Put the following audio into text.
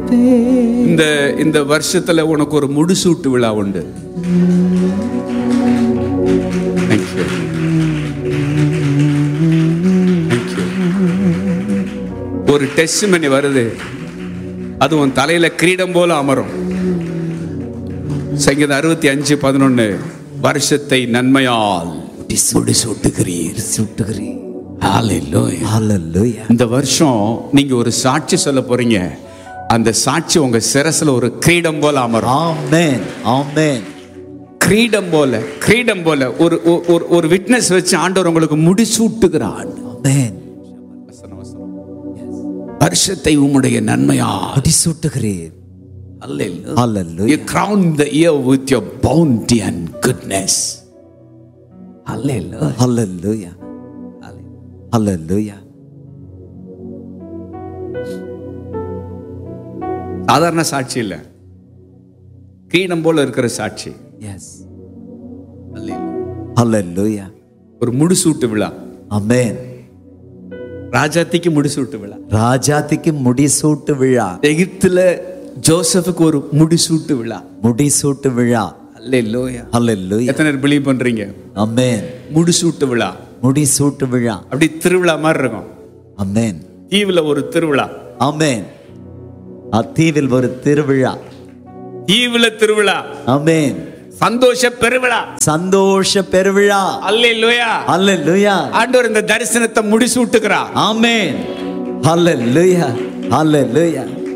இந்த இந்த வருஷத்துல உனக்கு ஒரு முடிசூட்டு விழா உண்டு Thank you. Thank you. ஒரு டெஸ்ட் மணி வருது அது உன் தலையில கிரீடம் போல அமரும் சங்கீதம் அறுபத்தி அஞ்சு பதினொன்னு வருஷத்தை நன்மையால் முடிசூட்டுகிறீர் சுட்டுகிறீர் Hallelujah. ஹalleluya இந்த வருஷம் நீங்க ஒரு சாட்சி சொல்ல போறீங்க அந்த சாட்சி உங்க சிரசுல ஒரு கிரீடம் போல அமரும் ஆமென் ஆமென் கிரீடம் போல கிரீடம் போல ஒரு ஒரு- ஒரு ஒரு விட்னஸ் வச்சு ஆண்டவர் உங்களுக்கு முடிசூட்டுகிறார் ஆமென் வருஷத்தை உம்முடைய நன்மையா அடி சுட்டுகிறீர் You hallelujah crown the year with your bounty and goodness. Hallelujah. ஹalleluya ஹalleluya சாதாரண சாட்சி இல்ல கிரீடம் போல இருக்கிற சாட்சி எஸ் ஹalleluya ஒரு முடிசூட்டு விழா ஆமென் ராஜாத்திக்கு முடிசூட்டு விழா ராஜாத்திக்கு முடிசூட்டு விழா எகிப்துல ஜோசப்புக்கு ஒரு முடிசூட்டு விழா முடிசூட்டு விழா அல்லேலூயா ஹalleluya எத்தனை பேர் பிலீவ் பண்றீங்க ஆமென் முடிசூட்டு விழா முடிசூட்டு விழா அப்படி திருவிழா மாதிரி இருக்கும் ஆமென் தீவுல ஒரு திருவிழா ஆமென் அத்தீவில் ஒரு திருவிழா தீவுல திருவிழா ஆமென் சந்தோஷ பெருவிழா சந்தோஷ பெருவிழா அல்லேலூயா ஹalleluya ஆண்டவர் இந்த தரிசனத்தை முடிசூட்டுகிறார் ஆமென் ஹalleluya ஹalleluya